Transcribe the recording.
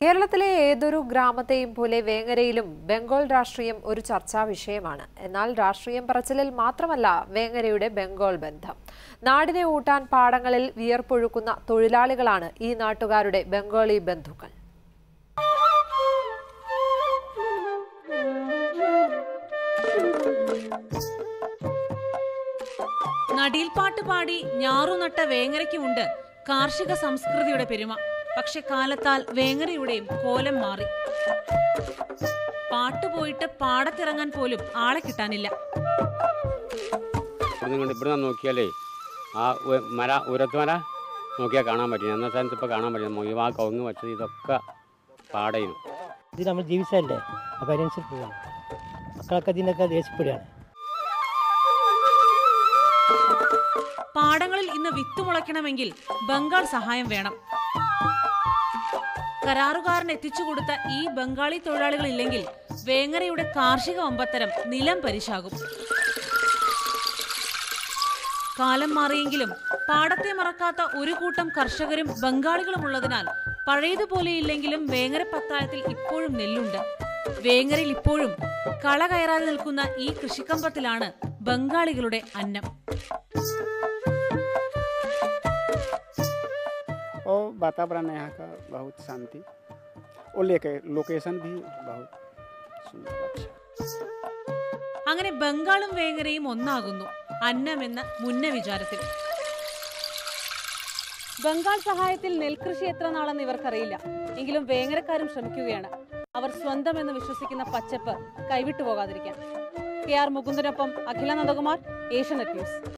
കേരളത്തിലെ ഏതൊരു ഗ്രാമത്തെയും പോലെ വേങ്ങരയിലും ബംഗാൾ രാഷ്ട്രീയം ഒരു ചർച്ചാ വിഷയമാണ് എന്നാൽ രാഷ്ട്രീയം പറച്ചിലിൽ മാത്രമല്ല വേങ്ങരയുടെ ബംഗാൾ ബന്ധം നാടിനെ ഊട്ടാൻ പാടങ്ങളിൽ വിയർപ്പൊഴുക്കുന്ന തൊഴിലാളികളാണ് ഈ നാട്ടുകാരുടെ ബംഗാളി ബന്ധുക്കൾ നടിയിൽപ്പാട്ട് പാടി ഞാറുനട്ട വേങ്ങരയ്ക്കുമുണ്ട് കാർഷിക സംസ്കൃതിയുടെ പെരുമ പക്ഷെ കാലത്താൽ വേങ്ങരയുടെയും കോലം മാറി പാട്ട് പോയിട്ട് പാടത്തിറങ്ങാൻ പോലും ആളെ കിട്ടാനില്ല ഇവിടുന്ന് കണ്ട് ഇവിടുന്ന് നോക്കിയാലേ ആ ഉ- മര ഉരത്ത് മര നോക്കിയാൽ കാണാൻ പറ്റില്ല അന്ന സ്ഥാനത്ത് ഇപ്പോൾ കാണാൻ പറ്റില്ല മുഴുവൻ ആ കവുങ്ങ് വെച്ചത് ഇതൊക്കെ പാടയും ഇത് നമ്മൾ ജീവിച്ചതല്ലേ അപ്പോൾ അതിനനുസരിച്ച് പോകണം മക്കളൊക്കെ ഇതിനൊക്കെ ദേഷ്യപ്പെടുകയാണ് പാടങ്ങളിൽ ഇന്ന് വിത്ത് മുളയ്ക്കണമെങ്കിൽ ബംഗാൾ സഹായം വേണം കരാറുകാരൻ എത്തിച്ചു കൊടുത്ത ഈ ബംഗാളി തൊഴിലാളികൾ ഇല്ലെങ്കിൽ വേങ്ങരയുടെ കാർഷിക ഒമ്പത്തരം നിലം പരിശാകും കാലം മാറിയെങ്കിലും പാടത്തെ മറക്കാത്ത ഒരു കൂട്ടം കർഷകരും ബംഗാളികളും ഉള്ളതിനാൽ പഴയതുപോലെയില്ലെങ്കിലും വേങ്ങര പത്തായത്തിൽ ഇപ്പോഴും നെല്ലുണ്ട് വേങ്ങരയിൽ ഇപ്പോഴും കള കയറാതെ നിൽക്കുന്ന ഈ കൃഷിക്കമ്പത്തിലാണ് ബംഗാളികളുടെ അന്നം और वातावरण यहाँ का बहुत शांति और लेके लोकेशन भी बहुत सुंदर अच्छा അങ്ങനെ ബംഗാളും വേങ്ങരയും ഒന്നാകുന്നു അന്നമെന്ന മുന്ന വിചാരത്തിൽ ബംഗാൾ സഹായത്തിൽ നെൽകൃഷി എത്ര നാളെന്ന് ഇവർക്കറിയില്ല എങ്കിലും വേങ്ങരക്കാരും ശ്രമിക്കുകയാണ് അവർ സ്വന്തം എന്ന് വിശ്വസിക്കുന്ന പച്ചപ്പ് കൈവിട്ടു പോകാതിരിക്കാൻ കെ ആർ മുകുന്ദനൊപ്പം അഖില നന്ദകുമാർ ഏഷ്യനെറ്റ് ന്യൂസ്